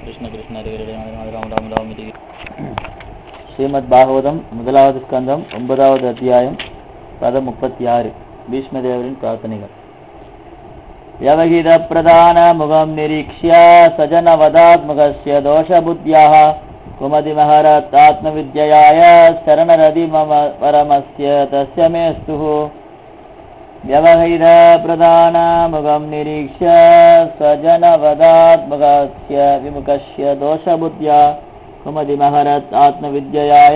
கிருஷ்ண கிருஷ்ண ஹரே ஹரே ராம ராம ராம ராம ராம ஹரே ஸ்ரீமத் பாகவதம் முதலாவது ஸ்கந்தம் ஒன்பதாவது அத்தியாயம் பதம் முப்பத்தி ஆறு பீஷ்மதேவரின் பிரார்த்தனைகள் யவகித பிரதான முகம் நிரீக்ஷ்ய சஜன வதாத்மகஸ்ய தோஷ புத்தியாக குமதி மகரத் ஆத்மவித்யாய சரணரதி மம பரமஸ்ய தஸ்ய மேஸ்துः व्यवहित प्रधानमुखं निरीक्ष्य स्वजनवदात्मकस्य विमुखस्य दोषबुद्ध्या कुमतिमहरत् आत्मविद्ययाय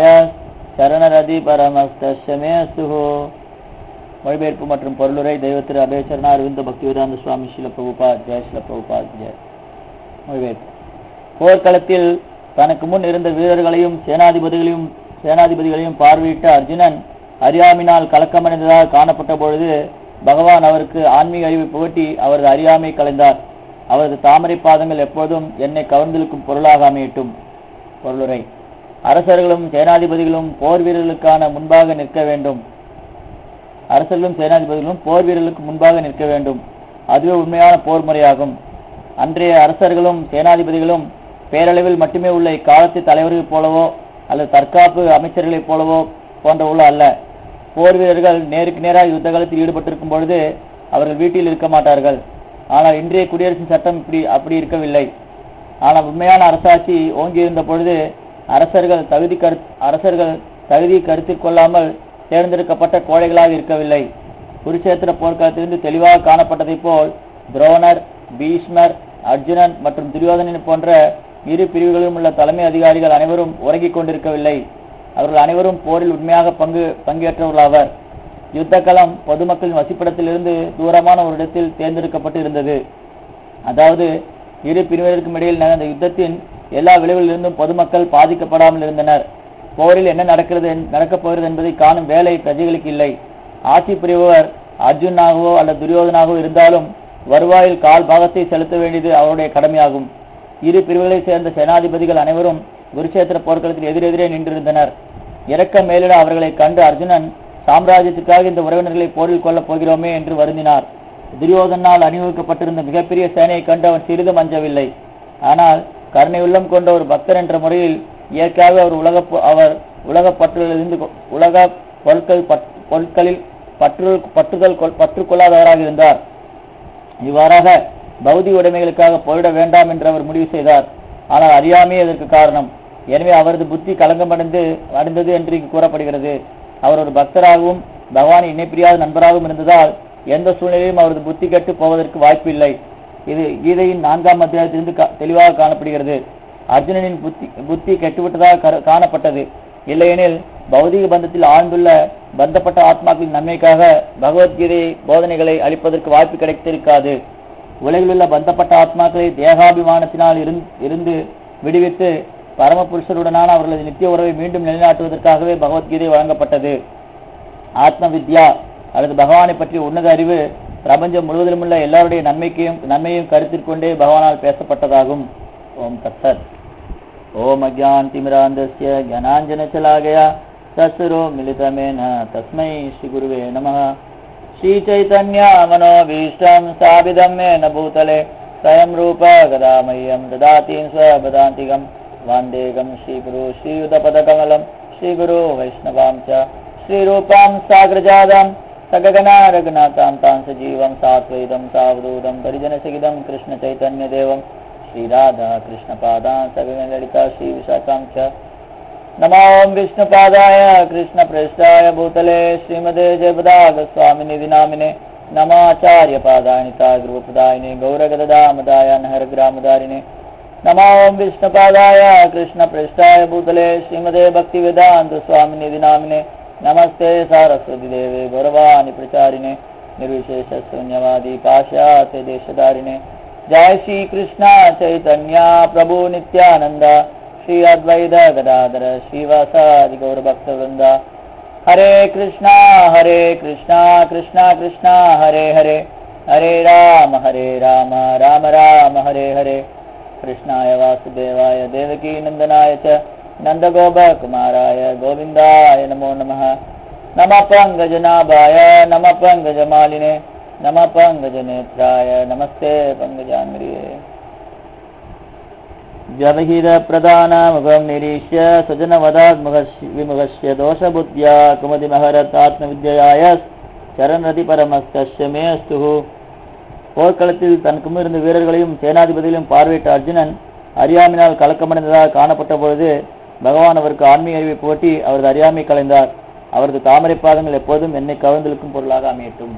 சரணரதி பரமஸ்தஸ்ய மேஸ்துஹோ மொழிபெயர்ப்பு மற்றும் பொருளுரை தெய்வத்திரு அபேசரணா அரவிந்த பக்திவேதாந்த சுவாமி ஸ்ரீல பிரபுபா ஜெய ஸ்ரீல பிரபுபா ஜெய மொழிபெயர்ப்பு போர்க்களத்தில் தனக்கு முன் இருந்த வீரர்களையும் சேனாதிபதிகளையும் சேனாதிபதிகளையும் பார்வையிட்ட அர்ஜுனன் அறியாமையினால் கலக்கமடைந்ததாக காணப்பட்ட பொழுது பகவான் அவருக்கு ஆன்மீக அறிவை புகட்டி அவரது அறியாமை கலைந்தார் அவரது தாமரை பாதங்கள் எப்போதும் என்னை கவர்ந்திருக்கும் பொருளாக அமையட்டும் பொருளுரை அரசர்களும் சேனாதிபதிகளும் போர் வீரர்களுக்கான முன்பாக நிற்க வேண்டும் அரசர்களும் சேனாதிபதிகளும் போர் வீரர்களுக்கு முன்பாக நிற்க வேண்டும் அதுவே உண்மையான போர் முறையாகும் அன்றைய அரசர்களும் சேனாதிபதிகளும் பேரளவில் மட்டுமே உள்ள இக்காலத்து தலைவர்களைப் போலவோ அல்லது தற்காப்பு அமைச்சர்களைப் போலவோ போன்றவுள்ள அல்ல போர் வீரர்கள் நேருக்கு நேராக யுத்த காலத்தில் ஈடுபட்டிருக்கும் பொழுது அவர்கள் வீட்டில் இருக்க மாட்டார்கள் ஆனால் இன்றைய குடியரசின் சட்டம் இப்படி அப்படி இருக்கவில்லை ஆனால் உண்மையான அரசாட்சி ஓங்கியிருந்த பொழுது அரசர்கள் தகுதி கரு அரசர்கள் தகுதி கருத்தில் கொள்ளாமல் தேர்ந்தெடுக்கப்பட்ட கோழைகளாக இருக்கவில்லை குருச்சேத்திர போர்க்களத்திலிருந்து தெளிவாக காணப்பட்டதைப் போல் துரோணர் பீஷ்மர் அர்ஜுனன் மற்றும் துரியோதனன் போன்ற இரு பிரிவுகளிலும் உள்ள தலைமை அதிகாரிகள் அனைவரும் உறங்கிக் கொண்டிருக்கவில்லை அவர்கள் அனைவரும் போரில் உண்மையாக பங்கு பங்கேற்றவர்களாவர் யுத்த களம் பொதுமக்களின் வசிப்பிடத்திலிருந்து தூரமான ஒரு இடத்தில் தேர்ந்தெடுக்கப்பட்டு இருந்தது அதாவது இரு பிரிவினருக்கும் இடையில் நடந்த யுத்தத்தின் எல்லா விளைவுகளிலிருந்தும் பொதுமக்கள் பாதிக்கப்படாமல் இருந்தனர் போரில் என்ன நடக்கிறது நடக்கப் போகிறது என்பதை காணும் வேலை பிரஜைகளுக்கு இல்லை ஆட்சி புரிபவர் அர்ஜுனாகவோ அல்லது துரியோதனாகவோ இருந்தாலும் வருவாயில் கால் பாகத்தை செலுத்த வேண்டியது அவருடைய கடமையாகும் இரு பிரிவுகளைச் சேர்ந்த சேனாதிபதிகள் அனைவரும் குருச்சேத்திர போர்க்களத்தில் எதிரெதிரே நின்றிருந்தனர் இறக்க மேலிட அவர்களை கண்டு அர்ஜுனன் சாம்ராஜ்யத்துக்காக இந்த உறவினர்களை போரில் கொள்ளப் போகிறோமே என்று வருந்தினார் துரியோதனால் அணிவகுக்கப்பட்டிருந்த மிகப்பெரிய சேனையை கண்டு அவன் சிறிதும் அஞ்சவில்லை ஆனால் கருணை உள்ளம் கொண்ட ஒரு பக்தர் என்ற முறையில் இயற்கையாக அவர் உலக அவர் உலக பற்றுகளிலிருந்து உலக பொருட்கள் பொருட்களில் பற்று பற்றுதல் பற்று கொள்ளாதவராக இருந்தார் இவ்வாறாக பௌதிக உடைமைகளுக்காக போயிட வேண்டாம் என்று அவர் முடிவு செய்தார் ஆனால் அறியாமே அதற்கு காரணம் எனவே அவரது புத்தி கலங்கமடைந்து அடைந்தது என்று இங்கு கூறப்படுகிறது அவர் ஒரு பக்தராகவும் பகவான் இணைப்பிரியாத நண்பராகவும் இருந்ததால் எந்த சூழ்நிலையிலும் அவரது புத்தி கெட்டு போவதற்கு வாய்ப்பில்லை இது கீதையின் நான்காம் அத்தியாயத்திலிருந்து தெளிவாக காணப்படுகிறது அர்ஜுனனின் புத்தி புத்தி கெட்டுவிட்டதாக காணப்பட்டது இல்லையெனில் பௌதிக பந்தத்தில் ஆழ்ந்துள்ள பந்தப்பட்ட ஆத்மாக்களின் நன்மைக்காக பகவத்கீதை போதனைகளை அளிப்பதற்கு வாய்ப்பு கிடைத்திருக்காது உலகில் உள்ள பந்தப்பட்ட ஆத்மாக்களை தேகாபிமானத்தினால் இருந்து விடுவித்து பரமபுருஷருடனான அவர்களது நித்திய உறவை மீண்டும் நிலைநாட்டுவதற்காகவே பகவத்கீதை வழங்கப்பட்டது ஆத்ம வித்யா அல்லது பகவானை பற்றிய உன்னத அறிவு பிரபஞ்சம் முழுவதிலும் உள்ள எல்லாருடைய நன்மைக்கையும் நன்மையும் கருத்தில் கொண்டே பகவானால் பேசப்பட்டதாகும் ஓம் தத்சத் ஓம் அஜான் திமிராந்தஸ்ய ஜனாஞ்சனச்சலாகயா தஸ்வரோ மிலிதமேன தஸ்மை ஸ்ரீ குருவே நமः श्रीचैतन्य मनोभीष्टं स्थापितमेन भूतले स्वयं रूप गदा मह्यं ददाति स्वपदान्तिकं वान्देकं श्रीगुरु श्रीयुतपदकमलं श्रीगुरु वैष्णवां च श्रीरूपां साग्रजातं सगगना रघुनाथां तां सजीवं सात्वैदं सावधूतं परिजनसहितं कृष्णचैतन्यदेवं श्रीराधा कृष्णपादां सगनललिता श्रीविशाखां च नमो विष्णुपादाय कृष्णप्रेष्ठाय भूतले श्रीमदे जयपदागस्वामिनिधि नामिने नमाचार्यपादायिता गुरुपदायिने गौरगदामदाय नहरग्रामदारिणे नमो विष्णुपादाय कृष्णप्रेष्ठाय भूतले श्रीमदे भक्तिवेदान्तस्वामिनिधि नामिने नमस्ते सारस्वती देवे गौरवाणि प्रचारिणे निर्विशेषशून्यवादी पाश्चात्य देशधारिणे जय श्री कृष्ण चैतन्य प्रभु नित्यानंद श्री अद्वैत गदाधर श्रीवासादि गौरभक्तवृंद हरे कृष्णा हरे कृष्णा कृष्णा कृष्णा हरे हरे हरे राम हरे राम राम राम हरे हरे कृष्णाय वासुदेवाय देवकी नंदनाय च नन्दगोपकुमाराय गोविन्दाय नमो नमः नमः पङ्कजनाभाय नमः पङ्कजमालिने नमः पङ्कजनेत्राय नमस्ते पङ्कजान्म्रिये व्यवहित प्रधानमुखं निरीक्ष्य स्वजनवदात्मकस्य विमुखस्य दोषबुद्ध्या कुमतिमहरतात्मविद्ययाय சரணதி பரமஸ்தஸ்ய மே அஸ்துஹு போர்க்களத்தில் தனக்கும் இருந்த வீரர்களையும் சேனாதிபதிகளையும் பார்வையிட்ட அர்ஜுனன் அறியாமையினால் கலக்கமடைந்ததாக காணப்பட்ட பொழுது பகவான் அவருக்கு ஆன்மீக அறிவை போட்டி அவரது அறியாமை கலைந்தார் அவரது தாமரை பாதங்கள் எப்போதும் என்னை கவர்ந்திருக்கும் பொருளாக அமையட்டும்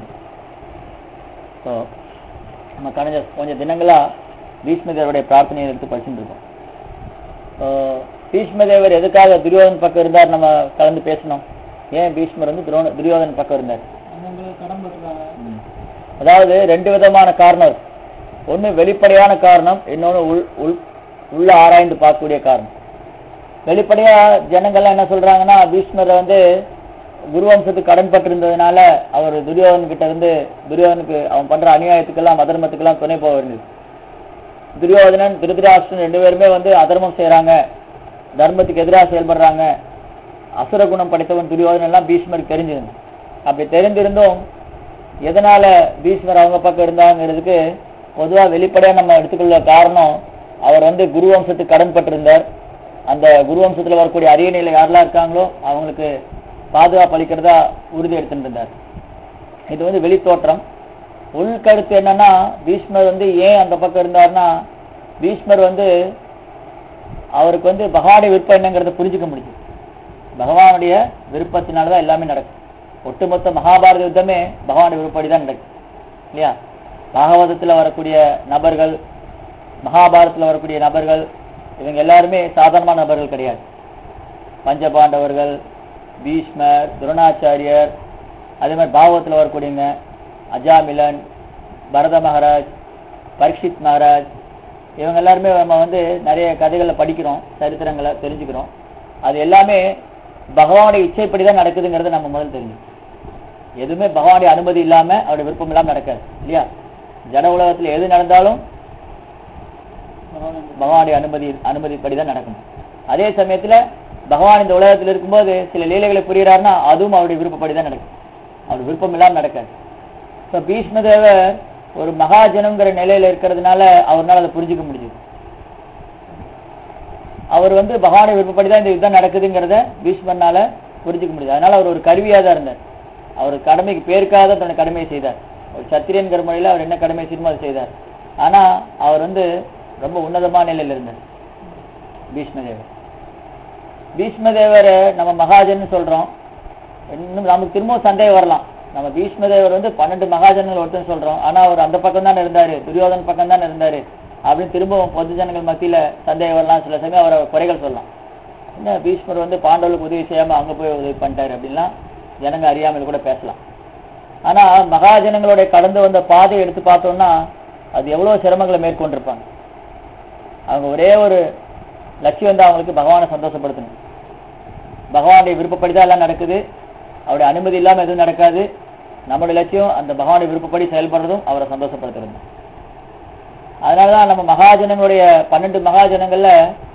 ஸோ நம்ம கடந்த கொஞ்சம் தினங்களா பீஷ்மதேவருடைய பிரார்த்தனையை எடுத்து படிச்சுட்டு இருக்கோம் ஸோ பீஷ்மதேவர் எதுக்காக துரியோதன் பக்கம் இருந்தார் நம்ம கலந்து பேசணும் ஏன் பீஷ்மர் வந்து துரோண துரியோதன் பக்கம் இருந்தார் ம். அதாவது ரெண்டு விதமான காரணம் இருக்கு. ஒண்ணு வெளிப்படையான காரணம் இன்னொன்னு உள் உள் உள்ள ஆராய்ந்து பார்க்கக்கூடிய காரணம் வெளிப்படையா ஜனங்கள்லாம் என்ன சொல்றாங்கன்னா பீஷ்மரை வந்து குருவம்சத்துக்கு கடன் பட்டிருந்ததுனால அவர் துரியோதன் கிட்ட இருந்து துரியோதனுக்கு அவன் பண்ற அநியாயத்துக்கெல்லாம் அதர்மத்துக்கெல்லாம் துணை போக வேண்டியது துரியோதனன் திருதராஷ்டிரன் ரெண்டு பேருமே வந்து அதர்மம் செய்றாங்க தர்மத்துக்கு எதிராக செயல்படுறாங்க அசுர குணம் படைத்தவன் துரியோதனன் எல்லாம் பீஷ்மருக்கு தெரிஞ்சிருந்து அப்படி தெரிந்திருந்தும் எதனால பீஷ்மர் அவங்க பக்கம் இருந்தாங்கிறதுக்கு பொதுவா வெளிப்படையா நம்ம எடுத்துக்கொள்ள காரணம் அவர் வந்து குரு வம்சத்துக்கு கடன் பட்டிருந்தார் அந்த குரு வம்சத்துல வரக்கூடிய அரியணையில யாரெல்லாம் இருக்காங்களோ அவங்களுக்கு பாதுகாப்பு அளிக்கிறதா உறுதி எடுத்துட்டு இருந்தார் இது வந்து வெளித்தோற்றம் உள்கருத்து என்னன்னா பீஷ்மர் வந்து ஏன் அந்த பக்கம் இருந்தாருன்னா பீஷ்மர் வந்து அவருக்கு வந்து பகவானுடைய விருப்பம் என்னங்கிறத புரிஞ்சுக்க முடியுது பகவானுடைய விருப்பத்தினாலதான் எல்லாமே நடக்கும் ஒட்டுமொத்த மகாபாரத யுத்தமே பகவானுடைய விருப்பப்படி தான் நடக்கும் இல்லையா பாகவதத்துல வரக்கூடிய நபர்கள் மகாபாரதத்துல வரக்கூடிய நபர்கள் இவங்க எல்லாருமே சாதாரணமான நபர்கள் கிடையாது பஞ்சபாண்டவர்கள் பீஷ்மர் துரோணாச்சாரியர் அதே மாதிரி பாகவத்துல வரக்கூடியவங்க அஜாமிலன் பரத மகாராஜ் பரீட்சித் மகாராஜ் இவங்க எல்லாருமே நம்ம வந்து நிறைய கதைகளை படிக்கிறோம் சரித்திரங்களை தெரிஞ்சுக்கிறோம் அது எல்லாமே பகவானுடைய இச்சைப்படி தான் நடக்குதுங்கிறத நம்ம முதல்ல தெரிஞ்சுக்கணும் எதுவுமே பகவானுடைய அனுமதி இல்லாம அவருடைய விருப்பம் இல்லாம நடக்காது இல்லையா ஜட உலகத்துல எது நடந்தாலும் பகவானுடைய அனுமதி அனுமதிப்படி தான் நடக்கணும் அதே சமயத்துல பகவான் இந்த உலகத்துல இருக்கும்போது சில லீலைகளை புரியுறாருன்னா அதுவும் அவருடைய விருப்பப்படி தான் நடக்கும் அவருடைய விருப்பம் இல்லாம நடக்காது இப்ப பீஷ்மதேவர் ஒரு மகாஜனங்கிற நிலையில இருக்கிறதுனால அவர்னால அதை புரிஞ்சுக்க முடியுது அவர் வந்து பகவானுடைய விருப்பப்படி தான் இந்த யுத்தம் நடக்குதுங்கிறத பீஷ்மர்னால புரிஞ்சுக்க முடியுது அதனால அவர் ஒரு கருவியா தான் இருந்தார் அவர் கடமைக்கு பேருக்காக தான் தன்னுடைய கடமையை செய்தார் ஒரு சத்திரியன்கிற முறையில அவர் என்ன கடமை செய்யணுமோ அதை செய்தார் ஆனா அவர் வந்து ரொம்ப உன்னதமான நிலையில இருந்தார் பீஷ்மதேவர் பீஷ்மதேவர் நம்ம மகாஜன் சொல்றோம் இன்னும் நமக்கு திரும்பவும் சந்தேகம் வரலாம் நம்ம பீஷ்மதேவர் வந்து பன்னெண்டு மகாஜனங்கள் ஒருத்தன் சொல்றோம் ஆனா அவர் அந்த பக்கம் தான் இருந்தாரு துரியோதன் பக்கம் தான் இருந்தாரு அப்படின்னு திரும்பவும் பொது ஜனங்கள் மத்தியில சந்தேகம் வரலாம் சில சமயம் அவரை குறைகள் சொல்லலாம் என்ன பீஷ்மர் வந்து பாண்டவர்களுக்கு உதவி செய்யாம அங்க போய் உதவி பண்ணிட்டாரு அப்படின்லாம் ஜனங்க அறியாமல் கூட பேசலாம் ஆனா மகாஜனங்களுடைய கடந்து வந்த பாதையை எடுத்து பார்த்தோம்னா அது எவ்வளவு சிரமங்களை மேற்கொண்டிருப்பாங்க அவங்க ஒரே ஒரு லட்சியம் வந்து அவங்களுக்கு பகவானை சந்தோஷப்படுத்தணும் பகவானுடைய விருப்பப்படி தான் எல்லாம் நடக்குது அவருடைய அனுமதி இல்லாம எதுவும் நடக்காது நம்மளுடைய லட்சியம் அந்த பகவானுடைய விருப்பப்படி செயல்படுறதும் அவரை சந்தோஷப்படுத்துறது அதனாலதான் நம்ம மகாஜனங்களுடைய பன்னெண்டு மகாஜனங்கள்ல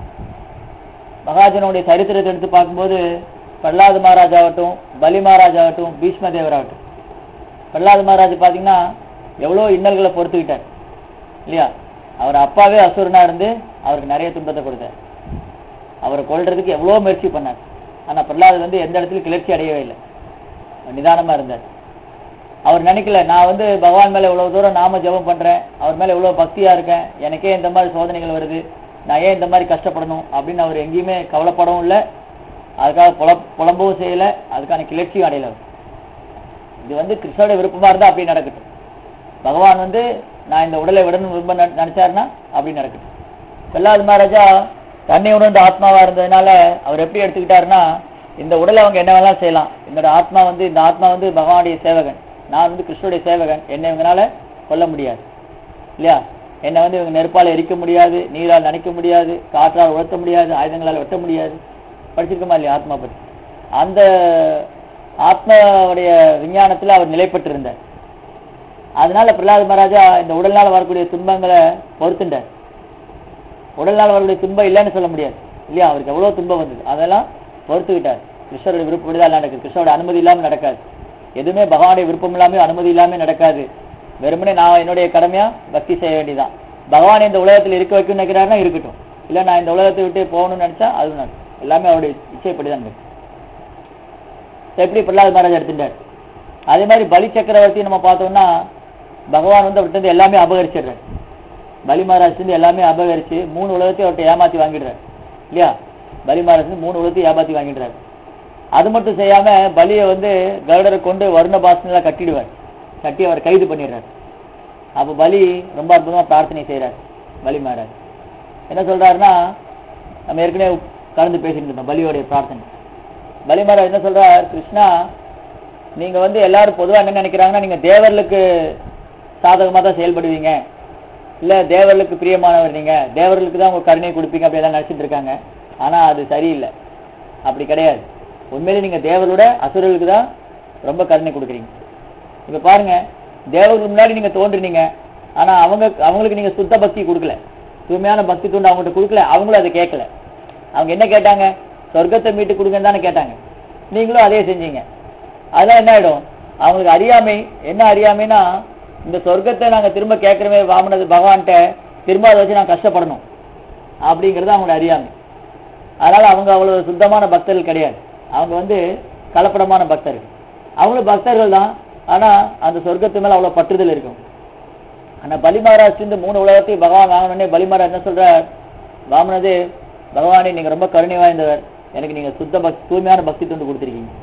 மகாஜனுடைய சரித்திரத்தை எடுத்து பார்க்கும்போது பிரகலாத மகாராஜ் ஆகட்டும் பலி மகாராஜ் ஆகட்டும் பீஷ்ம தேவர் ஆகட்டும் பிரகலாத மகாராஜ் பாத்தீங்கன்னா எவ்வளவு இன்னல்களை பொறுத்துக்கிட்டார் இல்லையா அவர் அப்பாவே அசுரனா இருந்து அவருக்கு நிறைய துன்பத்தை கொடுத்தார் அவரை கொல்றதுக்கு எவ்வளவு முயற்சி பண்ணார் ஆனா பிரகலாதர் வந்து எந்த இடத்துலயும் கிளர்ச்சி அடையவே இல்லை நிதானமா இருந்தார் அவர் நினைக்கல நான் வந்து பகவான் மேல இவ்வளவு தூரம் நாம ஜெபம் பண்றேன் அவர் மேல இவ்வளவு பக்தியா இருக்கேன் எனக்கே இந்த மாதிரி சோதனைகள் வருது நான் ஏன் இந்த மாதிரி கஷ்டப்படணும் அப்படின்னு அவர் எங்கேயுமே கவலைப்படவும் இல்லை அதுக்காக புல புலம்பவும் செய்யல அதுக்கான கிளர்ச்சியும் அடையல அவர். இது வந்து கிருஷ்ணோட விருப்பமா இருந்தா அப்படி நடக்கட்டும் பகவான் வந்து நான் இந்த உடலை விடணும் விரும்ப நெ- நினைச்சாருன்னா அப்படி நடக்கட்டும் பிரகலாத் மகாராஜா தன்னை உணர்ந்த ஆத்மாவா இருந்ததுனால அவர் எப்படி எடுத்துக்கிட்டாருன்னா இந்த உடலை அவங்க என்ன வேணாலும் செய்யலாம் என்னோட ஆத்மா வந்து இந்த ஆத்மா வந்து பகவானுடைய சேவகன் நான் வந்து கிருஷ்ணனுடைய சேவகன் என்னை இவங்கனால கொல்ல முடியாது இல்லையா என்னை வந்து இவங்க நெருப்பால் எரிக்க முடியாது நீரால் நனைக்க முடியாது காற்றால் உயர்த்த முடியாது ஆயுதங்களால் வெட்ட முடியாது படிச்சிருக்கோமா இல்லையா ஆத்மா பற்றி அந்த ஆத்மாவுடைய விஞ்ஞானத்துல அவர் நிலை பெற்றிருந்தார் அதனால பிரகலாத் மகாராஜா இந்த உடல்நாள் வரக்கூடிய துன்பங்களை பொறுத்துண்டார் உடல்நாள் வரக்கூடிய துன்பம் இல்லைன்னு சொல்ல முடியாது இல்லையா அவருக்கு எவ்வளவு துன்பம் வந்தது அதெல்லாம் பொறுத்துக்கிட்டார் கிருஷ்ணருடைய விருப்பப்படி தான் நடக்குது கிருஷ்ணரோட அனுமதி இல்லாம நடக்காது எதுவுமே பகவானுடைய விருப்பம் இல்லாம அனுமதி இல்லாம நடக்காது வெறுமனே நான் என்னுடைய கடமையா பக்தி செய்ய வேண்டியதான் பகவான் இந்த உலகத்தில் இருக்க வைக்கணும்னு நினைக்கிறாருன்னா இருக்கட்டும் இல்ல நான் இந்த உலகத்தை விட்டு போகணும்னு நினைச்சா அது நடக்கும் எல்லாமே அவருடைய இச்சைப்படி தான் நடக்கும் எப்படி பிரகலாத் மகாராஜ் எடுத்துட்டார் அதே மாதிரி பலி சக்கரவர்த்தி நம்ம பார்த்தோம்னா பகவான் வந்து அவர்கிட்ட இருந்து எல்லாமே அபகரிச்சிடுறார் பலி மகாராஜ் இருந்து எல்லாமே அபகரிச்சு மூணு உலகத்தையும் அவர்கிட்ட ஏமாத்தி வாங்கிடுறார் இல்லையா பலி மகாராஜ் வந்து மூணு உலகத்தையும் ஏமாத்தி வாங்கிடுறாரு அது மட்டும் செய்யாம பலியை வந்து கருடரை கொண்டு வருண பாசனெல்லாம் கட்டிடுவார் கட்டி அவர் கைது பண்ணிடுறார் அப்ப பலி ரொம்ப அற்புதமா பிரார்த்தனை செய்றார் பலி மகாராஜ் என்ன சொல்றாருன்னா நம்ம ஏற்கனவே கலந்து பேசிட்டு இருந்தோம் பலியோடைய பிரார்த்தனை பலி மகாராஜ் என்ன சொல்றார் கிருஷ்ணா நீங்க வந்து எல்லாரும் பொதுவா என்ன நினைக்கிறாங்கன்னா நீங்க தேவர்களுக்கு சாதகமா தான் செயல்படுவீங்க இல்ல தேவர்களுக்கு பிரியமானவர் நீங்க தேவர்களுக்கு தான் உங்க கருணை கொடுப்பீங்க அப்படி எல்லாம் நினைச்சிட்டு இருக்காங்க ஆனா அது சரியில்லை அப்படி கிடையாது உண்மையிலே நீங்க தேவரோட அசுரர்களுக்கு தான் ரொம்ப கருணை கொடுக்குறீங்க இப்ப பாருங்க தேவர்களுக்கு முன்னாடி நீங்க தோன்றுனீங்க ஆனா அவங்க அவங்களுக்கு நீங்க சுத்த பக்தி கொடுக்கல தூய்மையான பக்தி தொண்டு அவங்ககிட்ட கொடுக்கல அவங்களும் அதை கேட்கல அவங்க என்ன கேட்டாங்க சொர்க்கத்தை மீட்டு கொடுங்கன்னு தானே கேட்டாங்க நீங்களும் அதே செஞ்சீங்க அதெல்லாம் என்ன ஆயிடும் அவங்களுக்கு அறியாமை என்ன அறியாமைனா இந்த சொர்க்கத்தை நாங்க திரும்ப கேட்கிறோமே வாமனது பகவான்கிட்ட திரும்ப அதை வச்சு நான் கஷ்டப்படணும் அப்படிங்கிறது அவங்களோட அறியாமை அதனால அவங்க அவ்வளவு சுத்தமான பக்தர்கள் கிடையாது அவங்க வந்து கலப்படமான பக்தர்கள் அவங்களும் பக்தர்கள் தான் ஆனா அந்த சொர்க்கத்து மேல அவ்வளவு பற்றுதல் இருக்கும் ஆனா பலி மகாராஜ் இந்த மூணு உலகத்தையும் பகவான் வாங்கணுன்னே பலி மகாராஜ் என்ன சொல்றார் வாமனதே பகவானே நீங்க ரொம்ப கருணை வாய்ந்தவர் எனக்கு நீங்க சுத்த பக்தி தூய்மையான பக்தி தொண்டு கொடுத்துருக்கீங்க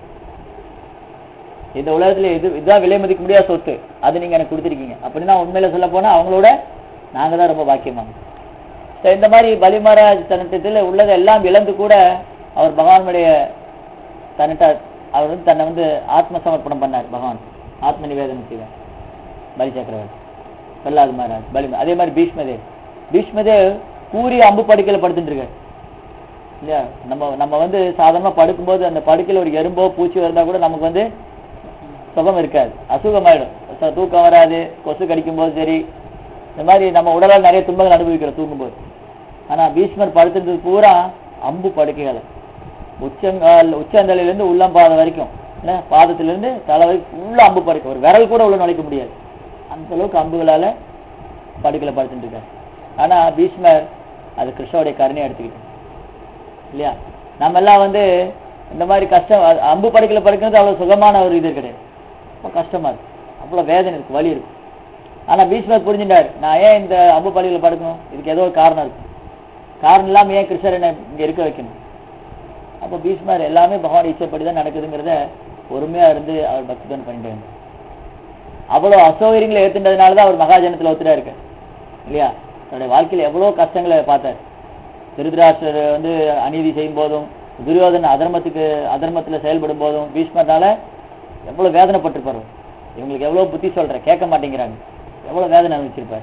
இந்த உலகத்துல இது இதுதான் விலை மதிக்க முடியாத சொத்து அது நீங்க எனக்கு கொடுத்துருக்கீங்க அப்படின்னா உண்மையில சொல்ல போனா அவங்களோட நாங்க தான் ரொம்ப பாக்கியமாங்க So, இந்த மாதிரி பலி மகாராஜ் தன்னிட்டத்தில் உள்ளதை எல்லாம் இழந்து கூட அவர் பகவானுடைய தன்னிட்ட அவர் வந்து தன்னை வந்து ஆத்ம சமர்ப்பணம் பண்ணார் பகவான் ஆத்ம நிவேதனம் செய்வார் பலி சக்கரவர்த்தி பிரகலாத் மகாராஜ் பலி அதே மாதிரி பீஷ்மதேவ் பீஷ்மதேவ் கூறி அம்பு படுக்கையில படுத்துட்டு இருக்காரு இல்லையா நம்ம நம்ம வந்து சாதாரணமா படுக்கும்போது அந்த படுக்கையில ஒரு எறும்போ பூச்சி இருந்தா கூட நமக்கு வந்து சுகம் இருக்காது அசுகமாயிடும் ச- தூக்கம் வராது கொசு கடிக்கும் போது சரி இந்த மாதிரி நம்ம உடலால் நிறைய துன்பங்கள் அனுபவிக்கிறோம் தூங்கும்போது ஆனா பீஷ்மர் படுத்திருந்தது பூரா அம்பு படுக்கைகள் உச்சங்கால் உச்சந்தலையிலிருந்து உள்ளம்பாதம் வரைக்கும் என்ன பாதத்திலிருந்து தலை வரைக்கும் ஃபுல்லா அம்பு படுக்கை ஒரு விரல் கூட உள்ள நுழைக்க முடியாது அந்த அளவுக்கு அம்புகளால படுக்கையில படுத்துட்டு இருக்காரு ஆனா பீஷ்மர் அது கிருஷ்ணனுடைய கருணையை எடுத்துக்கிட்டு இல்லையா நம்ம எல்லாம் வந்து இந்த மாதிரி கஷ்டம் அ- அம்பு படுக்கையில படுக்கிறது அவ்வளவு சுகமான ஒரு இது கிடையாது ரொம்ப கஷ்டமா இருக்கு அவ்வளவு வேதனை இருக்கு வலி இருக்கு ஆனா பீஷ்மர் புரிஞ்சுட்டாரு நான் ஏன் இந்த அம்பு படுக்கையில படுக்கணும் இதுக்கு ஏதோ ஒரு காரணம் இருக்கு காரணம் இல்லாம ஏன் கிருஷ்ணர் என்ன இங்க இருக்க வைக்கணும் அப்ப பீஷ்மர் எல்லாமே பகவான் இச்சைப்படி தான் நடக்குதுங்கிறத பொறுமையா இருந்து அவர் பக்திதான் பண்ணிட்டு வந்தார் அவ்வளவு அசௌகரியங்களை ஏத்துட்டதுனால தான் அவர் மகாஜனத்துல ஒத்துட்டா இருக்கு இல்லையா தன்னுடைய வாழ்க்கையில எவ்வளவு கஷ்டங்களை பார்த்தார் திருதராஷ்டர் வந்து அநீதி செய்யும் போதும் துரியோதன அதர்மத்துக்கு அதர்மத்துல செயல்படும் போதும் பீஷ்மர்னால எவ்வளவு வேதனைப்பட்டிருப்பாரு இவங்களுக்கு எவ்வளவு புத்தி சொல்ற கேட்க மாட்டேங்கிறாங்க எவ்வளவு வேதனை அனுபவிச்சிருப்பாரு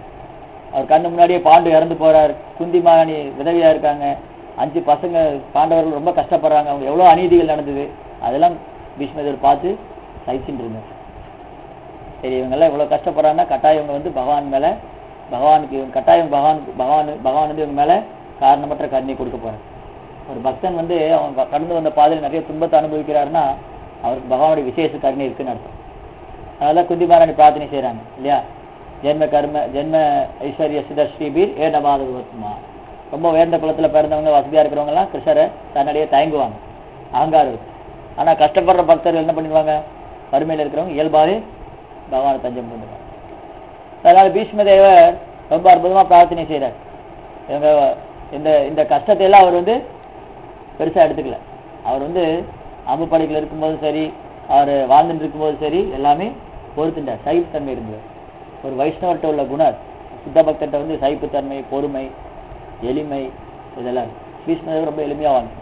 அவர் கண்ணு முன்னாடியே பாண்டு இறந்து போறார் குந்தி மகாணி விதவியா இருக்காங்க அஞ்சு பசங்க பாண்டவர்கள் ரொம்ப கஷ்டப்படுறாங்க அவங்க எவ்வளவு அநீதிகள் நடந்தது அதெல்லாம் பீஷ்மதேவர் பார்த்து சகிச்சுட்டு இருந்தார் சரி இவங்கெல்லாம் இவ்வளவு கஷ்டப்படுறாங்கன்னா கட்டாயம் இவங்க வந்து பகவான் மேல பகவானுக்கு இவங்க கட்டாயம் பகவான் பகவான் பகவான் வந்து இவங்க மேல காரணமற்ற கருணை கொடுக்க போறார் ஒரு பக்தன் வந்து அவன் க- கடந்து வந்த பாதையில் நிறைய துன்பத்தை அனுபவிக்கிறாருன்னா அவருக்கு பகவானுடைய விசேஷ கருணை இருக்குன்னு அர்த்தம் அதனால குந்தி மகாராணி பிரார்த்தனை செய்றாங்க இல்லையா ஜென்ம கர்ம ஜென்ம ஐஸ்வர்ய சித ஸ்ரீபீர் ஏ நபாதுமா ரொம்ப உயர்ந்த குலத்துல பிறந்தவங்க வசதியா இருக்கிறவங்க எல்லாம் கிருஷ்ணரை தன்னிடையே தயங்குவாங்க அகங்காரம் இருக்கு ஆனா கஷ்டப்படுற பக்தர்கள் என்ன பண்ணிடுவாங்க வறுமையில இருக்கிறவங்க இயல்பாவே பகவானை தஞ்சம் பண்ணுவாங்க அதனால பீஷ்ம தேவர் ரொம்ப அற்புதமா பிரார்த்தனை செய்றார் இவங்க இந்த இந்த கஷ்டத்தை எல்லாம் அவர் வந்து பெருசா எடுத்துக்கல அவர் வந்து அம்பு படைகள் இருக்கும்போதும் சரி அவர் வாழ்ந்துட்டு இருக்கும்போது சரி எல்லாமே பொறுத்துட்டார் சகிப்புத்தன்மை இருந்தது ஒரு வைஷ்ணவர்கிட்ட உள்ள குணம் சுத்த பக்தர்கிட்ட வந்து சகிப்புத்தன்மை பொறுமை எளிமை இதெல்லாம் இருக்கு. பீஷ்மதேவர் ரொம்ப எளிமையா வாழ்ந்தார்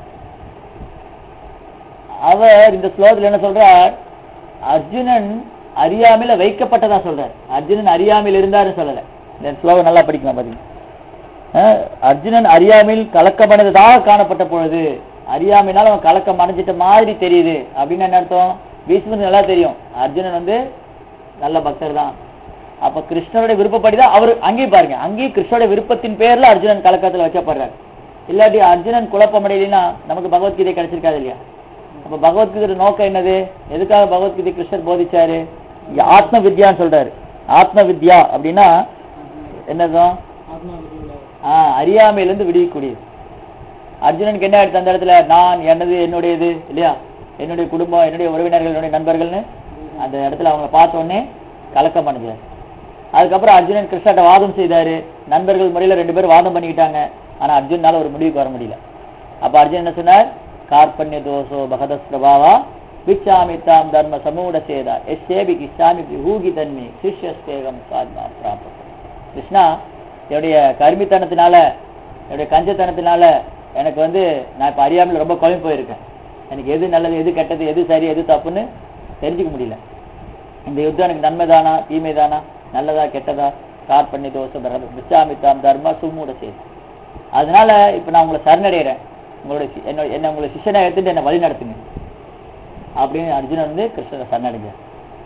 அவர் இந்த ஸ்லோகத்துல என்ன சொல்றார் அர்ஜுனன் அறியாமையில வைக்கப்பட்டதா சொல்றார் அர்ஜுனன் அறியாமையில் இருந்தாருன்னு சொல்லல இந்த ஸ்லோகம் நல்லா படிக்கலாம் பாத்தீங்க அஹ், அர்ஜுனன் அறியாமையில் கலக்கமடைந்ததாக காணப்பட்ட பொழுது அறியாமையினால அவன் கலக்கம் அடைஞ்சிட்ட மாதிரி தெரியுது அப்படின்னு என்ன அர்த்தம் பீஷ்மனுக்கு நல்லா தெரியும் அர்ஜுனன் வந்து நல்ல பக்தர் தான் அப்ப கிருஷ்ணருடைய விருப்பப்படிதான் அவர் அங்கேயும் பாருங்க அங்கேயும் கிருஷ்ணருடைய விருப்பத்தின் பேர்ல அர்ஜுனன் கலக்கத்துல வைக்கப்படுறார் இல்லாட்டி அர்ஜுனன் குழப்பமடையினா நமக்கு பகவத்கீதை கிடைச்சிருக்காது இல்லையா அப்ப பகவத்கீதை நோக்கம் என்னது எதுக்காக பகவத்கீதை கிருஷ்ணர் போதிச்சாரு இங்க ஆத்ம வித்யான்னு சொல்றாரு ஆத்ம வித்யா அப்படின்னா என்னதான் ஆஹ் அறியாமையிலிருந்து விடுவிக்கக்கூடியது அர்ஜுனனுக்கு என்ன ஆயிடுச்சு அந்த இடத்துல நான் எனது என்னுடையது இல்லையா என்னுடைய குடும்பம் என்னுடைய உறவினர்கள் என்னுடைய நண்பர்கள்னு அந்த இடத்துல அவங்கள பார்த்த உடனே கலக்கம் அடைஞ்சார் அதுக்கப்புறம் அர்ஜுனன் கிருஷ்ணாட்ட வாதம் செய்தாரு நண்பர்கள் முறையில ரெண்டு பேரும் வாதம் பண்ணிக்கிட்டாங்க ஆனா அர்ஜுனால ஒரு முடிவுக்கு வர முடியல அப்ப அர்ஜுன் என்ன சொன்னார் கார்பண்ய தோஷோ பகதஸ் பிரபாவா விச்சாமி தாம் தர்ம சமூட சேதா எஸ்ஏபி கிசாமி ஹூகி தன்மி சிஷ்யஸ்தேகம் சாத்மா பிராபம் கிருஷ்ணா என்னுடைய கருமித்தனத்தினால என்னுடைய கஞ்சத்தனத்தினால எனக்கு வந்து நான் இப்ப அறியாமல் ரொம்ப குழம்பு போயிருக்கேன் எனக்கு எது நல்லது எது கெட்டது எது சரி எது தப்புன்னு தெரிஞ்சுக்க முடியல இந்த யுத்தம் எனக்கு நன்மைதானா தீமைதானா நல்லதா கெட்டதா கார்பண்ணி தோஷம் விச்சாமித்தாம் தர்ம சுமூட செய்து அதனால இப்ப நான் உங்களை சரணடைகிறேன் உங்களுடைய சி- என்னோட என்ன உங்களை சிஷ்யனை எடுத்துட்டு என்ன வழி நடத்துங்க அப்படின்னு அர்ஜுனன் வந்து கிருஷ்ணரை சரணடைஞ்சார்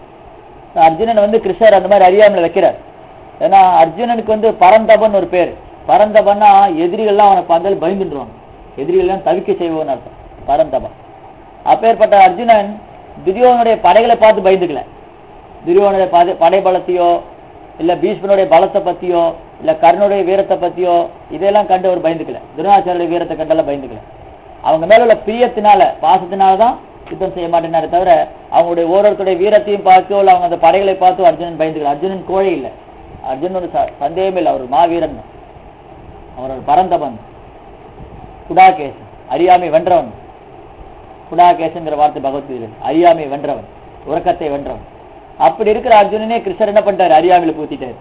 அர்ஜுனன் வந்து கிருஷ்ணர் அந்த மாதிரி அறியாமல் வைக்கிறார் ஏன்னா அர்ஜுனனுக்கு வந்து பரந்தபன் ஒரு பேர் பரந்தபன்னா எதிரிகள்லாம் அவனை பார்த்தாலும் பயந்துடுவாங்க எதிரிகள்லாம் தவிக்க செய்வோன்னு அர்த்தம் பரந்தபன் அப்பேற்பட்ட அர்ஜுனன் துரியோகனுடைய படைகளை பார்த்து பயந்துக்கல துரியோகனுடைய படை படை பலத்தையோ இல்ல பீஷ்மனுடைய பலத்தை பத்தியோ இல்ல கர்ணனுடைய வீரத்தை பத்தியோ இதெல்லாம் கண்டு அவர் பயந்துக்கல துரோணாச்சாரியுடைய வீரத்தை கண்டெல்லாம் பயந்துக்கல அவங்க மேல உள்ள பிரியத்தினால பாசத்தினால தான் யுத்தம் செய்ய மாட்டேனாரே தவிர அவங்களுடைய ஒவ்வொருத்தருடைய வீரத்தையும் பார்த்து இல்ல அவங்க அந்த படைகளை பார்த்து அர்ஜுனன் பயந்துக்கல அர்ஜுனன் கோழை இல்லை அர்ஜுனன் ஒரு ச- சந்தேகமே இல்லை அவர் மாவீரன் தான். அவர் ஒரு பரந்தபன் குடாகேசன் அறியாமை வென்றவன் குடாகேசங்கிற வார்த்தை பகவத்கீதையில் அறியாமை வென்றவன் உறக்கத்தை வென்றவன் அப்படி இருக்கிற அர்ஜுனனே கிருஷ்ணர் என்ன பண்ணிட்டாரு அறியாமையில பூத்திட்டாரு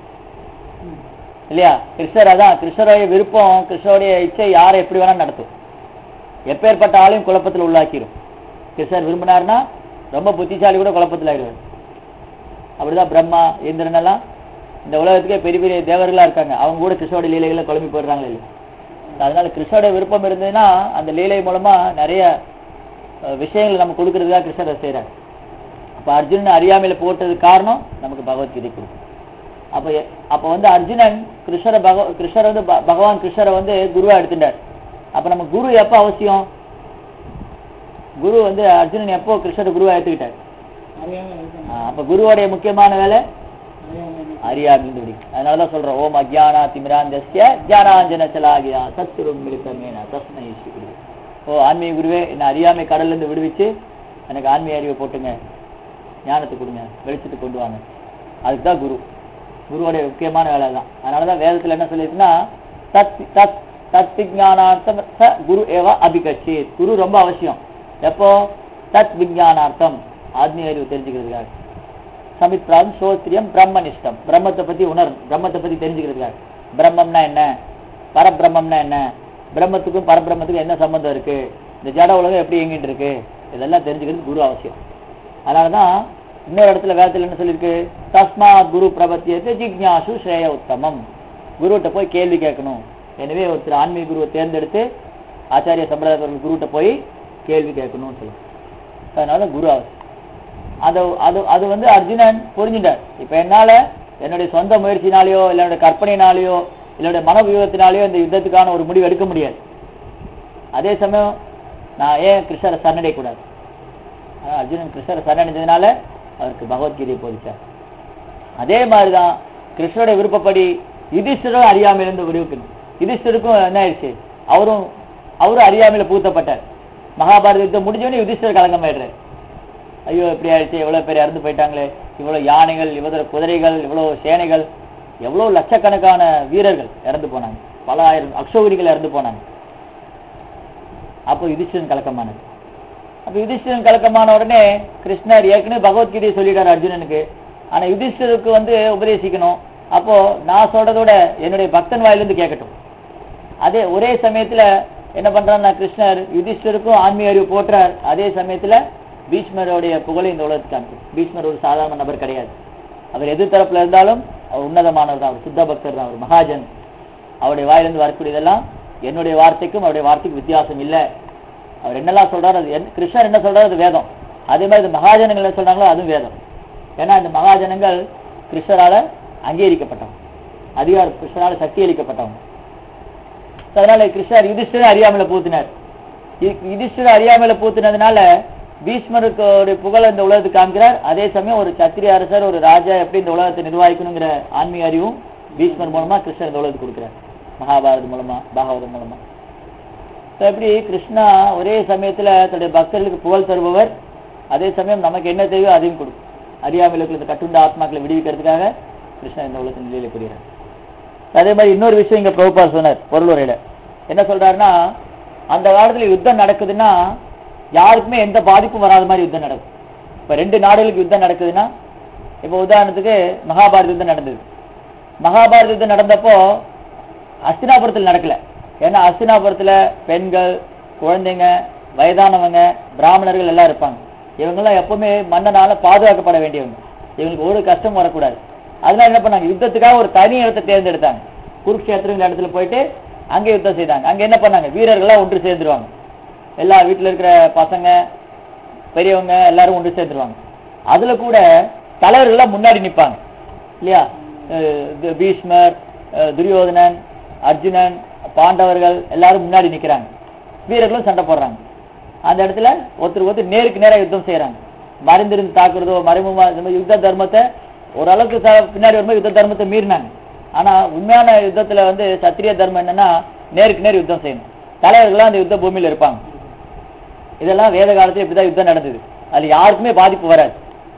இல்லையா கிருஷ்ணர் அதான் கிருஷ்ணருடைய விருப்பம் கிருஷ்ணருடைய இச்சை யாரை எப்படி வேணா நடத்தும் எப்பேற்பட்ட ஆளையும் குழப்பத்தில் உள்ளாக்கிரும் கிருஷ்ணர் விரும்பினார்னா ரொம்ப புத்திசாலி கூட குழப்பத்தில் ஆயிடுவார் அப்படிதான் பிரம்மா இந்திரன் எல்லாம் இந்த உலகத்துக்கே பெரிய பெரிய தேவர்களா இருக்காங்க அவங்க கூட கிருஷ்ணோட லீலைகளை குழம்பி போயிடுறாங்களே இல்லையா அதனால கிருஷ்ணோட விருப்பம் இருந்ததுன்னா அந்த லீலை மூலமா நிறைய அஹ், விஷயங்கள் நம்ம கொடுக்கறதுக்காக கிருஷ்ணர் செய்யறாரு அப்ப அர்ஜுனன் அறியாமையில போட்டதுக்கு காரணம் நமக்கு பகவத்கீதை கொடுக்கும் அப்ப எ- அப்ப வந்து அர்ஜுனன் கிருஷ்ணரை பகவ கிருஷ்ணர் வந்து ப- பகவான் கிருஷ்ணரை வந்து குருவா எடுத்துட்டார் அப்ப நம்ம குரு எப்ப அவசியம் குரு வந்து அர்ஜுனன் எப்போ கிருஷ்ணரை குருவா எடுத்துக்கிட்டார் ஆஹ் அப்ப குருவோடைய முக்கியமான வேலை அறியாமல் பிடிக்கும் அதனாலதான் சொல்றோம் ஓம் அஜ்ஞானா திமிராந்தஸ்ய ஜானாஞ்சன சலாகியா சத்துரும் மிருத்தமேன தஸ்மை ஸ்ரீ ஓ ஆன்மீக குருவே என்ன அறியாமை கடல்ல இருந்து விடுவிச்சு எனக்கு ஆன்மீக அறிவை போட்டுங்க ஞானத்தை கொடுங்க வெளிச்சத்தை கொண்டு வாங்க அதுக்கு தான் குரு குருவோடைய முக்கியமான வேலை தான் அதனாலதான் வேதத்துல என்ன சொல்லிருக்குன்னா தத் தத் தத் விஜானார்த்தம் ச குரு ஏவா அபிகட்சி குரு ரொம்ப அவசியம் எப்போ தத் விஜானார்த்தம் ஆத்மீக அறிவு தெரிஞ்சுக்கிறதுக்காக சமித்ராம் சோத்ரியம் பிரம்மனிஷ்டம் பிரம்மத்தை பத்தி உணர் பிரம்மத்தை பத்தி தெரிஞ்சுக்கிறதுக்காக பிரம்மம்னா என்ன பரபிரம்மம்னா என்ன பிரம்மத்துக்கும் பரபிரம்மத்துக்கும் என்ன சம்பந்தம் இருக்கு இந்த ஜட உலகம் எப்படி இயங்கிட்டு இருக்கு இதெல்லாம் தெரிஞ்சுக்கிறது குரு அவசியம் அதனாலதான் இன்னொரு இடத்துல வேதத்துல என்ன சொல்லியிருக்கு தஸ்மா குரு பிரபத்தியத்தை ஜிக்ஞாசு ஸ்ரேய உத்தமம் குருகிட்ட போய் கேள்வி கேட்கணும் எனவே ஒருத்தர் ஆன்மீக குருவை தேர்ந்தெடுத்து ஆச்சாரிய சம்பிரதாய குருகிட்ட போய் கேள்வி கேட்கணும்னு சொல்லி அதனால குரு அவசியம் அது அது அது வந்து அர்ஜுனன் புரிஞ்சுட்டார் இப்ப என்னால என்னுடைய சொந்த முயற்சினாலேயோ இல்ல என்னுடைய கற்பனையினாலேயோ இல்ல என்னுடைய மனோவியூகத்தினாலேயோ இந்த யுத்தத்துக்கான ஒரு முடிவு எடுக்க முடியாது அதே சமயம் நான் ஏன் கிருஷ்ணரை சரணடைய கூடாது ஆனா அர்ஜுனன் கிருஷ்ணரை சரணடைஞ்சதுனால அவருக்கு பகவத்கீதையை போதிச்சார் அதே மாதிரிதான் கிருஷ்ணருடைய விருப்பப்படி யுதிஷ்டரும் அறியாமையிலிருந்து விடுவிக்கணும் யுதிஷ்டருக்கும் என்ன ஆயிடுச்சு அவரும் அவரும் அறியாமையில பூத்தப்பட்டார் மகாபாரத யுத்தம் முடிஞ்சவொடனே யுதிஷ்டர் கலங்கமாயிடுறாரு ஐயோ இப்படி ஆயிடுச்சு எவ்வளவு பேர் இறந்து போயிட்டாங்களே இவ்வளவு யானைகள் இவ்வளவு குதிரைகள் இவ்வளவு சேனைகள் எவ்வளவு லட்சக்கணக்கான வீரர்கள் இறந்து போனாங்க பல ஆயிரம் அக்ஷோகிரிகள் இறந்து போனாங்க அப்போ யுதிஷ்டரன் கலக்கமானது அப்ப யுதிஷ்டரன் கலக்கமான உடனே கிருஷ்ணர் ஏற்கனவே பகவத்கீதையை சொல்லிட்டார் அர்ஜுனனுக்கு ஆனா யுதிஷ்டருக்கு வந்து உபதேசிக்கணும் அப்போ நான் சொல்றதோட என்னுடைய பக்தன் வாயிலிருந்து கேட்கட்டும் அதே ஒரே சமயத்துல என்ன பண்றாருன்னா கிருஷ்ணர் யுதிஷ்டருக்கும் ஆன்மீக அறிவு போட்டுறார் அதே சமயத்துல பீஷ்மருடைய புகழை இந்த உலகத்துக்கு அனுப்பும் பீஷ்மர் ஒரு சாதாரண நபர் கிடையாது அவர் எதிர் தரப்புல இருந்தாலும் அவர் உன்னதமானவர் தான் அவர் சுத்த பக்தர் தான் அவர் மகாஜன் அவருடைய வாயிலிருந்து வரக்கூடியதெல்லாம் என்னுடைய வார்த்தைக்கும் அவருடைய வார்த்தைக்கும் வித்தியாசம் இல்லை அவர் என்னெல்லாம் சொல்றாரு அது என்ன- கிருஷ்ணர் என்ன சொல்றாரு அது வேதம் அதே மாதிரி இந்த மகாஜனங்கள் என்ன சொல்றாங்களோ அதுவும் வேதம் ஏன்னா இந்த மகாஜனங்கள் கிருஷ்ணரால அங்கீகரிக்கப்பட்டவங்க அதிகார கிருஷ்ணரால சக்தி அளிக்கப்பட்டவங்க So, அதனால கிருஷ்ணர் யுதிஷ்டரை அறியாமல பூத்தினார் யு- யுதிஷ்டரை அறியாமல பூத்தினதுனால பீஷ்மருக்கு ஒரு புகழ இந்த உலகத்துக்கு காமிக்கிறார் அதே சமயம் ஒரு சத்திரிய அரசர் ஒரு ராஜா எப்படி இந்த உலகத்தை நிர்வகிக்கணுங்கிற ஆன்மீக அறிவும் பீஷ்மர் மூலமா கிருஷ்ணர் இந்த உலகத்துக்கு கொடுக்கிறார் மகாபாரதம் மூலமா பாகவதம் மூலமா So, இப்படி கிருஷ்ணா ஒரே சமயத்துல தன்னுடைய பக்தர்களுக்கு புகழ் தருபவர் அதே சமயம் நமக்கு என்ன தேவையோ அதையும் கொடுக்கும் அறியாமையில் இருக்கிற கட்டுண்ட ஆத்மாக்களை விடுவிக்கிறதுக்காக கிருஷ்ணா இந்த உலகத்தின் நிலையில புரிகிறார் அதே மாதிரி இன்னொரு விஷயம் இங்க பிரபுபா சொன்னார் பொருளுரையில என்ன சொல்றாருன்னா அந்த காலத்துல யுத்தம் நடக்குதுன்னா யாருக்குமே எந்த பாதிப்பும் வராத மாதிரி யுத்தம் நடக்கும் இப்ப ரெண்டு நாடுகளுக்கு யுத்தம் நடக்குதுன்னா இப்ப உதாரணத்துக்கு மகாபாரத யுத்தம் நடந்தது மகாபாரத யுத்தம் நடந்தப்போ அஸ்தினாபுரத்தில் நடக்கல ஏன்னா அஸ்தினாபுரத்துல பெண்கள் குழந்தைங்க வயதானவங்க பிராமணர்கள் எல்லாம் இருப்பாங்க இவங்கெல்லாம் எப்பவுமே மன்னனால பாதுகாக்கப்பட வேண்டியவங்க இவங்களுக்கு ஒரு கஷ்டம் வரக்கூடாது அதனால என்ன பண்ணாங்க யுத்தத்துக்காக ஒரு தனி இடத்தை தேர்ந்தெடுத்தாங்க குருக்ஷேத்திரங்கிற இடத்துல போயிட்டு அங்கே யுத்தம் செய்தாங்க அங்க என்ன பண்ணாங்க வீரர்கள்லாம் ஒன்று சேர்ந்துருவாங்க எல்லா வீட்டுல இருக்கிற பசங்க பெரியவங்க எல்லாரும் ஒன்று சேர்ந்துருவாங்க அதுல கூட தலைவர்கள்லாம் முன்னாடி நிப்பாங்க இல்லையா அஹ் இது பீஷ்மர் அஹ் துரியோதனன் அர்ஜுனன் பாண்டவர்கள் எல்லாரும் முன்னாடி நிக்கிறாங்க வீரர்களும் சண்டை போடுறாங்க அந்த இடத்துல ஒருத்தர் ஒருத்தர் நேருக்கு நேரா யுத்தம் செய்யறாங்க மறைந்திருந்து தாக்குறதோ மறைமுகமா இந்த மாதிரி யுத்த தர்மத்தை ஓரளவுக்கு ச- பின்னாடி வரும்போது யுத்த தர்மத்தை மீறினாங்க ஆனா உண்மையான யுத்தத்துல வந்து சத்திரிய தர்மம் என்னன்னா நேருக்கு நேர் யுத்தம் செய்யணும் தலைவர்கள்லாம் அந்த யுத்த பூமியில இருப்பாங்க இதெல்லாம் வேத காலத்துல இப்படிதான் யுத்தம் நடந்தது அது யாருக்குமே பாதிப்பு வராது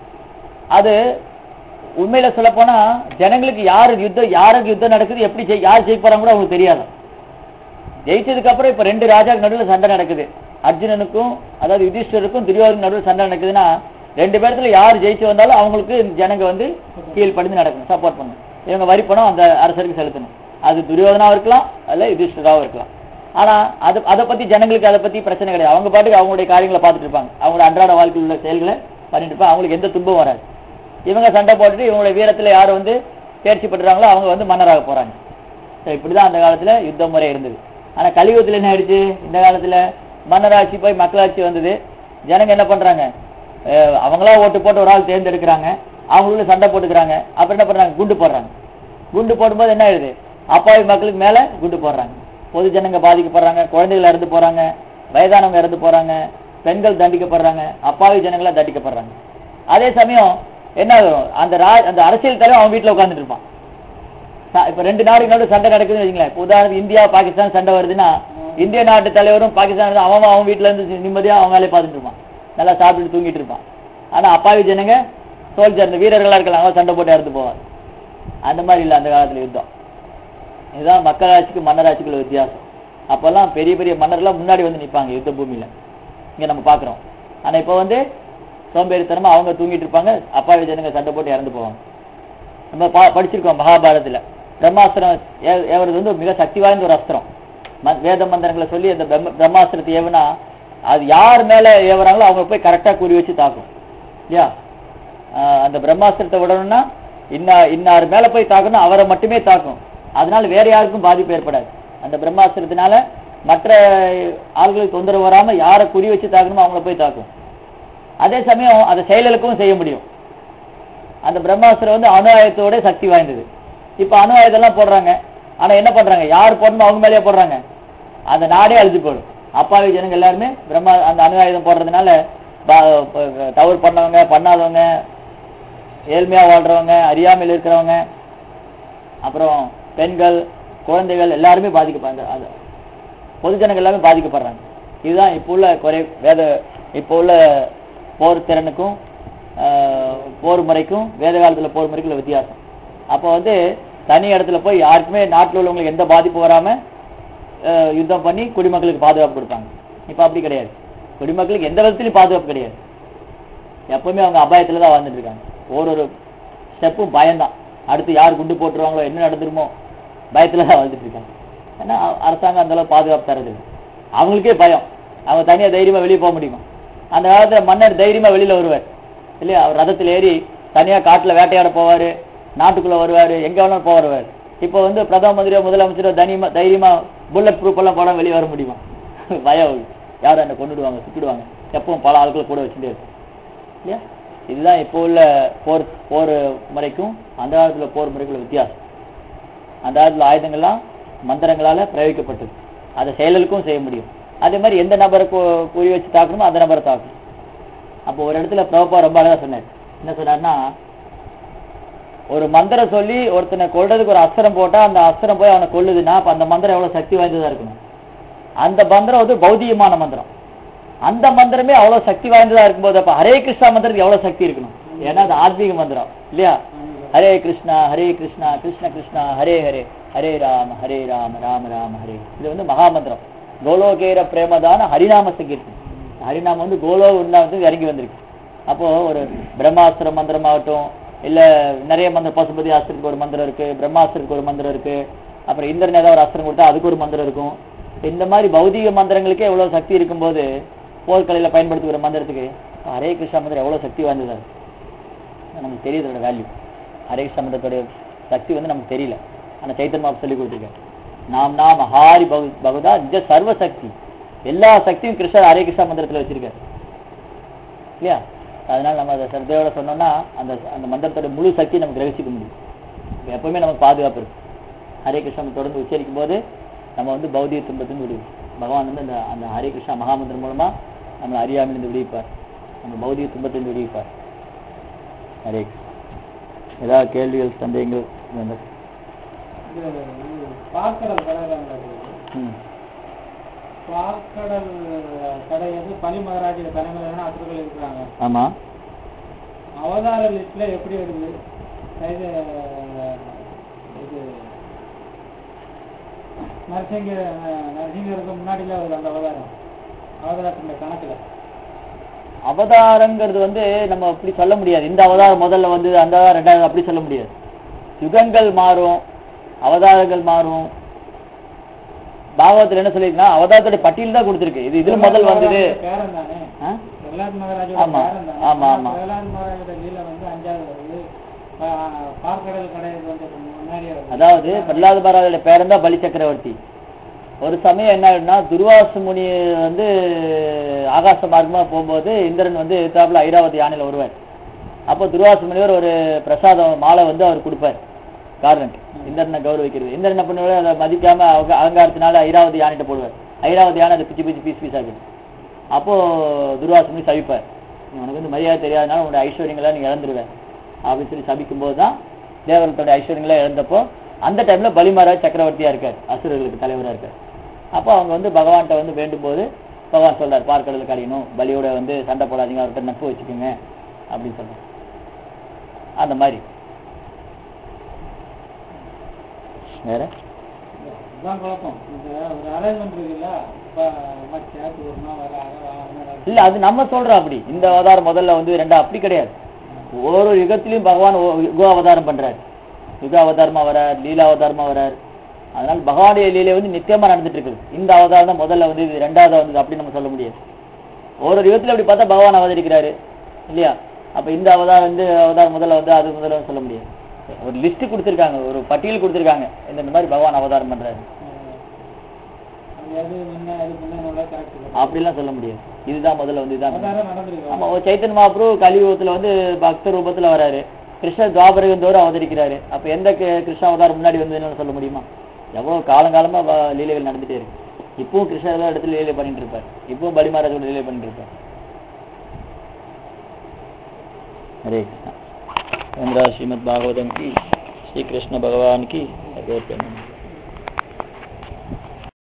அது உண்மையில சொல்ல போனா ஜனங்களுக்கு யாரு யுத்தம் யாருக்கு யுத்தம் நடக்குது எப்படி ஜெயி- யார் ஜெயிக்க போறாங்க கூட அவங்களுக்கு தெரியாது ஜெயிச்சதுக்கு அப்புறம் இப்ப ரெண்டு ராஜாக்கு நடுவுல சண்டை நடக்குது அர்ஜுனனுக்கும் அதாவது யுதிஷ்டருக்கும் துரியோதனுக்கும் நடுவுல சண்டை நடக்குதுன்னா ரெண்டு பேர்த்துல யார் ஜெயிச்சு வந்தாலும் அவங்களுக்கு இந்த ஜனங்க வந்து கீழ்ப்படிந்து நடக்கணும் சப்போர்ட் பண்ணணும் இவங்க வரி பணம் அந்த அரசருக்கு செலுத்தணும் அது துரியோதனாவும் இருக்கலாம் அல்ல யுதிஷ்டராவும் இருக்கலாம் ஆனா அது அதை பத்தி ஜனங்களுக்கு அதை பத்தி பிரச்சனை கிடையாது அவங்க பாட்டுக்கு அவங்களுடைய காரியங்களை பார்த்துட்டு இருப்பாங்க அவங்களோட அன்றாட வாழ்க்கையில் உள்ள செயல்களை பண்ணிட்டு இருப்பாங்க அவங்களுக்கு எந்த துன்பம் வராது இவங்க சண்டை போட்டுட்டு இவங்களுடைய வீரத்துல யார் வந்து தேர்ச்சி பெற்றுறாங்களோ அவங்க வந்து மன்னராக போறாங்க So, இப்படிதான் அந்த காலத்துல யுத்த முறை இருந்தது ஆனா கலியுகத்துல என்ன ஆயிடுச்சு இந்த காலத்துல மன்னராட்சி போய் மக்களாட்சி வந்தது ஜனங்க என்ன பண்றாங்க அஹ் அவங்களா ஓட்டு போட்டு ஒரு ஆள் தேர்ந்தெடுக்கிறாங்க அவங்களுக்குள்ள சண்டை போட்டுக்கிறாங்க அப்புறம் என்ன பண்றாங்க குண்டு போடுறாங்க குண்டு போடும்போது என்ன ஆயிடுது அப்பாவி மக்களுக்கு மேல குண்டு போடுறாங்க பொது ஜனங்க பாதிக்கப்படுறாங்க குழந்தைகள் இறந்து போறாங்க வயதானவங்க இறந்து போறாங்க பெண்கள் தண்டிக்கப்படுறாங்க அப்பாவி ஜனங்களா தண்டிக்கப்படுறாங்க அதே சமயம் என்ன ஆகும் அந்த ரா அந்த அரசியல் தலைவன் அவன் வீட்டுல உட்கார்ந்துட்டு இருப்பான் ச- இப்ப ரெண்டு நாடுக்கு நடுவுல சண்டை நடக்குதுன்னு வச்சுங்களேன் இப்ப உதாரணத்துக்கு இந்தியா பாகிஸ்தான் சண்டை வருதுன்னா இந்திய நாட்டு தலைவரும் பாகிஸ்தான் அவன் அவன் வீட்டுல இருந்து நிம்மதியா அவன் வேலையை பார்த்துட்டு இருப்பான் நல்லா சாப்பிட்டு தூங்கிட்டு இருப்பான் ஆனா அப்பாவி ஜனங்க சோல்ஜர் இந்த வீரர்களா இருக்கலாம் அவன் சண்டை போட்டு இறந்து போவான் அந்த மாதிரி இல்ல அந்த காலத்துல யுத்தம் இதுதான் மக்களாட்சிக்கு மன்னராட்சிக்குள்ள வித்தியாசம் அப்பெல்லாம் பெரிய பெரிய மன்னர்லாம் முன்னாடி வந்து நிப்பாங்க யுத்த பூமியில இங்க நம்ம பாக்குறோம் ஆனா இப்ப வந்து சோம்பேறித்தனமா அவங்க தூங்கிட்டு இருப்பாங்க அப்பாவி ஜனங்க சண்டை போட்டு இறந்து போவாங்க நம்ம பா- படிச்சிருக்கோம் மகாபாரதத்துல பிரம்மாஸ்திரம் ஏ- ஏவுறது வந்து மிக சக்தி வாய்ந்த ஒரு அஸ்திரம் ம- வேத மந்திரங்களை சொல்லி அந்த பிரம்ம- பிரம்மாஸ்திரத்தை ஏவுனா அது யார் மேல ஏவுறாங்களோ அவங்க போய் கரெக்டா குறி வச்சு தாக்கும் இல்லையா ஆஹ் அந்த பிரம்மாஸ்திரத்தை விடணும்னா இன்னா இன்னார் மேல போய் தாக்கணும் அவரை மட்டுமே தாக்கும் அதனால வேற யாருக்கும் பாதிப்பு ஏற்படாது அந்த பிரம்மாஸ்திரத்தினால மற்ற ஆள்களுக்கு தொந்தரவு வராம யாரை குறி வச்சு தாக்கணுமோ அவங்கள போய் தாக்கும் அதே சமயம் அதை செயலுக்கும் செய்ய முடியும் அந்த பிரம்மாஸ்திரம் வந்து அணு ஆயுதத்தோட சக்தி வாய்ந்தது இப்ப அணு ஆயுதம்லாம் போடுறாங்க ஆனா என்ன பண்றாங்க யார் போடணும் அவங்க மேலேயே போடுறாங்க அந்த நாடே அழிஞ்சு போடும் அப்பாவி ஜனங்க எல்லாருமே பிரம்மா அந்த அணு ஆயுதம் போடுறதுனால ப- ப- தவறு பண்ணவங்க பண்ணாதவங்க ஏழ்மையா வாழ்றவங்க அறியாமையில் இருக்கிறவங்க அப்புறம் பெண்கள் குழந்தைகள் எல்லாருமே பாதிக்கப்படுறாங்க அது பொதுஜனங்கள் எல்லாமே பாதிக்கப்படுறாங்க இதுதான் இப்போ உள்ள குறை வேத இப்போ உள்ள போர் திறனுக்கும் ஆஹ், போர் முறைக்கும் வேத காலத்துல போர் முறைக்கும் உள்ள வித்தியாசம் அப்போ வந்து தனி இடத்துல போய் யாருக்குமே நாட்டில் உள்ளவங்களுக்கு எந்த பாதிப்பு வராம ஆஹ், யுத்தம் பண்ணி குடிமக்களுக்கு பாதுகாப்பு கொடுப்பாங்க இப்போ அப்படி கிடையாது குடிமக்களுக்கு எந்த விதத்துலையும் பாதுகாப்பு கிடையாது எப்பவுமே அவங்க அபாயத்துல தான் வாழ்ந்துட்டு இருக்காங்க ஒரு ஒரு ஸ்டெப்பும் பயம்தான் அடுத்து யார் குண்டு போட்டுருவாங்களோ என்ன நடந்துருமோ பயத்துல தான் வாழ்ந்துட்டு இருக்காங்க ஏன்னா அ- அரசாங்கம் அந்த அளவு பாதுகாப்பு தரது இல்ல. அவங்களுக்கே பயம் அவங்க தனியா தைரியமா வெளியே போக முடியுமா அந்த காலத்துல மன்னர் தைரியமா வெளியில வருவார் இல்லையா அவர் ரதத்துல ஏறி தனியா காட்டுல வேட்டையாட போவாரு நாட்டுக்குள்ள வருவாரு எங்க வேணாலும் போக வருவார் இப்போ வந்து பிரதம மந்திரியோ முதலமைச்சரோ தைரியமா தைரியமா புல்லட் ப்ரூஃப் எல்லாம் போட வெளியே வர முடியுமா பயம் அவருக்கு. யாரும் என்ன கொண்டுடுவாங்க சுட்டுடுவாங்க எப்பவும் பல ஆட்களை கூட வச்சுட்டே இருக்கும் இல்லையா இதுதான் இப்போ உள்ள போர் போர் முறைக்கும் அந்த காலத்துல போர் முறைக்குள்ள வித்தியாசம் அந்த காலத்துல ஆயுதங்கள்லாம் மந்திரங்களால பிரயோகிக்கப்பட்டது அதை செயலுக்கும் செய்ய முடியும் அதே மாதிரி எந்த நபரை கு- குறி வச்சு தாக்கணுமோ அந்த நபரை தாக்கணும் அப்போ ஒரு இடத்துல பிரபா ரொம்ப அழகா சொன்னார் என்ன சொன்னார்னா ஒரு மந்திரம் சொல்லி ஒருத்தனை கொல்றதுக்கு ஒரு அஸ்திரம் போட்டா அந்த அஸ்திரம் போய் அவனை கொல்லுதுன்னா அப்ப அந்த மந்திரம் எவ்வளவு சக்தி வாய்ந்ததா இருக்கணும் அந்த மந்திரம் வந்து பௌதிகமான மந்திரம் அந்த மந்திரமே அவ்வளவு சக்தி வாய்ந்ததா இருக்கும்போது அப்ப ஹரே கிருஷ்ணா மந்திரத்துக்கு எவ்வளவு சக்தி இருக்கணும் ஏன்னா அது ஆத்மீக மந்திரம் இல்லையா ஹரே கிருஷ்ணா ஹரே கிருஷ்ணா கிருஷ்ண கிருஷ்ணா ஹரே ஹரே ஹரே ராம ஹரே ராம ராம ராம ஹரே இது வந்து மகா மந்திரம் கோலோகேர பிரேமதான ஹரிநாம சங்கீர்த்தம் ஹரிநாமம் வந்து கோலோ வந்து இறங்கி வந்திருக்கு அப்போ ஒரு பிரம்மாஸ்திர மந்திரம் ஆகட்டும் இல்ல நிறைய மந்திரம் பசுபதி ஆஸ்திரத்துக்கு ஒரு மந்திரம் இருக்கு பிரம்மாஸ்திரத்துக்கு ஒரு மந்திரம் இருக்கு அப்புறம் இந்திரன் ஏதாவது ஒரு அஸ்திரம் கொடுத்தா அதுக்கு ஒரு மந்திரம் இருக்கும் இந்த மாதிரி பௌதிக மந்திரங்களுக்கே எவ்வளவு சக்தி இருக்கும்போது போர்க்கலையில பயன்படுத்துகிற மந்திரத்துக்கு ஹரே கிருஷ்ணா மந்திரம் எவ்வளவு சக்தி வாய்ந்ததா இருக்கு. நமக்கு தெரியுது அதோட வேல்யூ ஹரே கிருஷ்ணா மந்திரத்தோட சக்தி வந்து நமக்கு தெரியல ஆனா சைத்தன்மா சொல்லி கொடுத்துருக்காரு நாம் நாம் ஹாரி பகு பகுதா நிஜ சர்வ சக்தி எல்லா சக்தியும் கிருஷ்ணர் ஹரே கிருஷ்ணா மந்திரத்துல வச்சிருக்காரு இல்லையா அதனால நம்ம அதை சிரத்தையோட சொன்னோம்னா அந்த அந்த மந்திரத்தோட முழு சக்தி நம்ம கிரகிச்சிக்க முடியும் இப்ப எப்பவுமே நமக்கு பாதுகாப்பு இருக்கு ஹரே கிருஷ்ணா தொடர்ந்து உச்சரிக்கும் போது நம்ம வந்து பௌதிக துன்பத்திலிருந்து விடுவோம் பகவான் வந்து அந்த அந்த ஹரே கிருஷ்ணா மகாமந்திரம் மூலமா நம்மளை அறியாமையிலிருந்து விடுவிப்பார் நம்ம பௌதிக துன்பத்திலிருந்து விடுவிப்பார் ஹரே கிருஷ்ணா. ஏதாவது கேள்விகள் சந்தேகங்கள் இருந்தா? இது பார்க்கடல் கடை ம் பார்க்கடல் கடை வந்து பனி மகராஜோட தலைமையிலான அசுரர்கள் இருக்கிறாங்க ஆமா அவதார லிஸ்ட்ல எப்படி வருது இது இது நரசிங்க நரசிங்கருக்கு முன்னாடில வருது அந்த அவதாரம் அவதாரத்தின் கணக்குல அவதாரங்கிறது வந்து நம்ம அப்படி சொல்ல முடியாது இந்த அவதாரம் முதல்ல வந்து அந்த அவதாரம் ரெண்டாவது அப்படி சொல்ல முடியாது யுகங்கள் மாறும் அவதாரங்கள் மாறும் பாகவத்துல என்ன சொல்லியிருக்குன்னா அவதாரத்தோட பட்டியல் தான் கொடுத்துருக்கு இது இதுல முதல் வந்தது பேரன் தானே ஆ? பிரகலாத் மகாராஜோட ஆமா. பேரன் தானே ஆமா, ஆமா. பிரகலாத் மகாராஜோட லீல வந்து அஞ்சாவது வருது பா- பார்க்கடல் கடை வந்து முன்னாடியே வருது அதாவது பிரகலாத மகாராஜோட பேரன் தான் பலி சக்கரவர்த்தி ஒரு சமயம் என்ன ஆயிடுனா துர்வாசு முனி வந்து ஆகாச மார்க்கமா போகும்போது இந்திரன் வந்து எதிர்த்தாப்புல ஐராவதி யானையில வருவார் அப்போ துர்வாசு முனிவர் ஒரு பிரசாதம் மாலை வந்து அவர் கொடுப்பார் காரணம் இந்திரனை கௌரவிக்கிறது இந்திரன் என்ன பண்ணுவாரு அதை மதிக்காம அவங்க அகங்காரத்தினால ஐராவதி யானைகிட்ட போடுவார் ஐராவதி யானை அதை பிச்சு பிச்சு பீஸ் பீஸ் ஆகிடும் அப்போ துர்வாசு முனி சபிப்பார் நீ உனக்கு வந்து மரியாதை தெரியாதனால உன்னோட ஐஸ்வர்யங்களை நீ இழந்துருவேன் அப்படின்னு சொல்லி சபிக்கும் போது தான் தேவர்களோட ஐஸ்வர்யங்களை இழந்தப்போ அந்த டைம்ல பலிமராஜ் சக்கரவர்த்தியா இருக்கார் அசுரர்களுக்கு தலைவரா இருக்கார் அப்போ அவங்க வந்து பகவான்கிட்ட வந்து வேண்டும் போது பகவான் சொல்றார் பார்க்கடலுக்கு அடையணும் பலியோட வந்து சண்டை போடாதீங்க அவர்கிட்ட நட்பு வச்சுக்கோங்க அப்படின்னு சொல்றார் அந்த மாதிரி வேற இதுதான் குழப்பம் இந்த ஒரு அரேஞ்ச்மெண்ட் இருக்குல்ல இப்போ சேர்த்து ஒரு நாள் வர அரை வாரம் இல்ல அது நம்ம சொல்றோம் அப்படி இந்த அவதாரம் முதல்ல வந்து ரெண்டா அப்படி கிடையாது ஒரு ஒரு யுகத்திலையும் பகவான் ஒ- யுக அவதாரம் பண்றாரு யுக அவதாரமா வரார் லீலா அவதாரமா வரார் அதனால பகவானுடைய லீலை வந்து நித்தியமா நடந்துட்டு இருக்குது இந்த அவதாரம் தான் முதல்ல வந்து இது ரெண்டாவது வந்தது அப்படி நம்ம சொல்ல முடியாது ஒரு ஒரு யுகத்துல அப்படி பார்த்தா பகவான் அவதரிக்கிறாரு இல்லையா அப்ப இந்த அவதாரம் வந்து அவதாரம் முதல்ல வந்து அது முதல்ல சொல்ல முடியாது ஒரு லிஸ்ட் கொடுத்திருக்காங்க ஒரு பட்டியல் கொடுத்திருக்காங்க இந்த இந்த மாதிரி பகவான் அவதாரம் பண்றாரு அது எது முன்ன எது முன்ன கரெக்ட் அப்படிலாம் சொல்ல முடியாது இதுதான் முதல்ல வந்து இதுதான் அவதாரம் நடந்திருக்கு ஆமா ஒரு சைத்தன்ய மகாபிரபு கலியுகத்துல வந்து பக்த ரூபத்துல வராரு கிருஷ்ணர் துவாபரகம் தோறும் அவதரிக்கிறாரு அப்ப எந்த கி- கிருஷ்ண அவதாரம் முன்னாடி வந்ததுன்னு சொல்ல முடியுமா எவ்வளவு காலங்காலமா வ- லீலைகள் நடந்துட்டே இருக்கு இப்பவும் கிருஷ்ணர் தான் இடத்துல லீலை பண்ணிட்டு இருப்பார் இப்பவும் பலிமாராஜோட லீலை பண்ணிட்டு இருப்பார் हरे कृष्णा चंद्रा श्रीमद भागवतम की श्री कृष्ण भगवान की भगवत